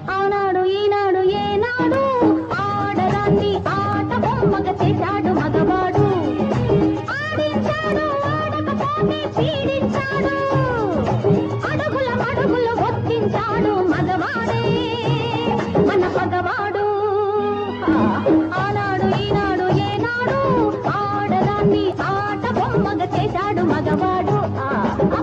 ఆనాడు ఈనాడు ఏనాడు ఆడదాన్ని ఆట బొమ్మగ చేశాడు మగవాడు ఆడించాడు ఆడకపోతే పీడించాడు అడుగుల మడుగులు ఒత్తించాడు మగవాడే మన పగవాడు ఆనాడు ఈనాడు ఏనాడు ఆడదాన్ని ఆట బొమ్మగ చేశాడు మగవాడు ఆ, ఆ.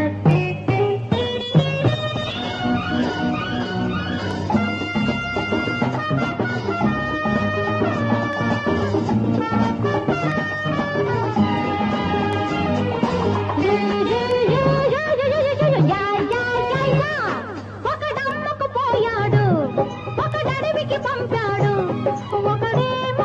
ఒకడమ్మకు పోయాడు ఒకడడవికి పంపాడు ఒకడేమో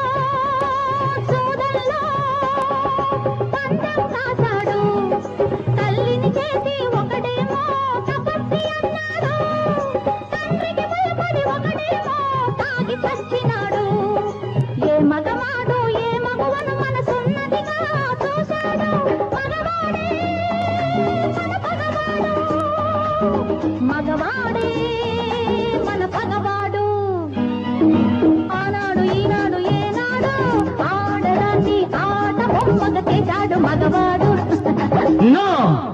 సోదల్లో పందెం కాశాడు తల్లిని చేసి ఒకడేమో తపస్సి అన్నాడు తండ్రికి భయపడి ఒకడేమో తాగి చచ్చినాడు ఏ మగవాడు ఏ మగవను మనసున్నదిగా చూశాడు మగవాడే మన పగవాడు మగవాడే మన పగవాడు ఆనాడు ఈనాడు ఏనాడు ఆడదాన్ని ఆట బొమ్మగ చేశాడు మగవాడు నో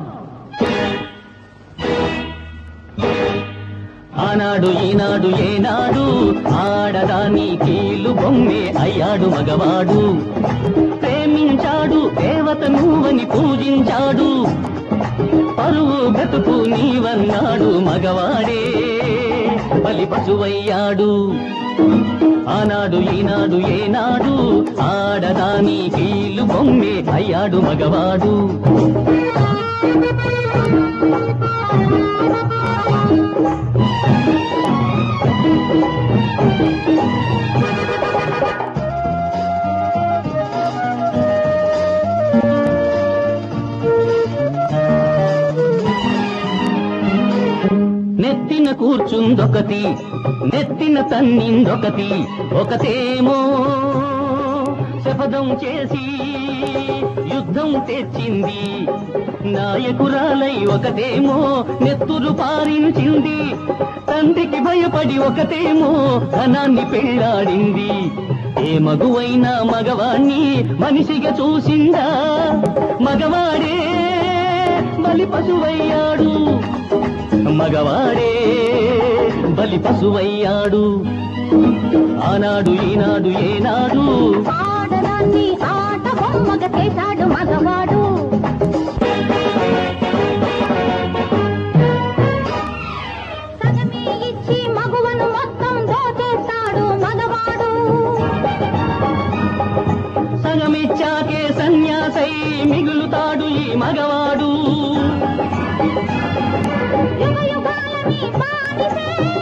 ఆనాడు ఈనాడు ఏనాడు ఆడదాని కీలు బొమ్మే అయ్యాడు మగవాడు ప్రేమించాడు దేవత నువ్వని పూజించాడు పరువు బ్రతుకు నీవన్నాడు మగవాడే బలి పశువయ్యాడు ఆనాడు ఈనాడు ఏనాడు ఆడదాని కీలు బొమ్మే అయ్యాడు మగవాడు నెత్తిన కూర్చుందొకటి నెత్తిన తన్నిందొకటి ఒకతేమో శపథం చేసి యుద్ధం తెచ్చింది నాయకురాలై ఒకతేమో నెత్తురు పారించింది తండ్రికి భయపడి ఒకతేమో ధనాన్ని పెళ్ళాడింది ఏ మగువైనా మగవాణ్ణి మనిషిగా చూసిందా మగవాడే బలి పశువయ్యాడు మగవాడే బలి పశువయ్యాడు ఆనాడు ఈనాడు ఏనాడు ఆడదాన్ని ఆట బొమ్మగ చేశాడు మగవాడు సగమే ఇచ్చి మగువను మొత్తం దోచేస్తాడు మగవాడు సగమిచ్చాకే సన్యాసై మిగులుతాడు ఈ మగవాడు యుగ యుగాలని బానిసే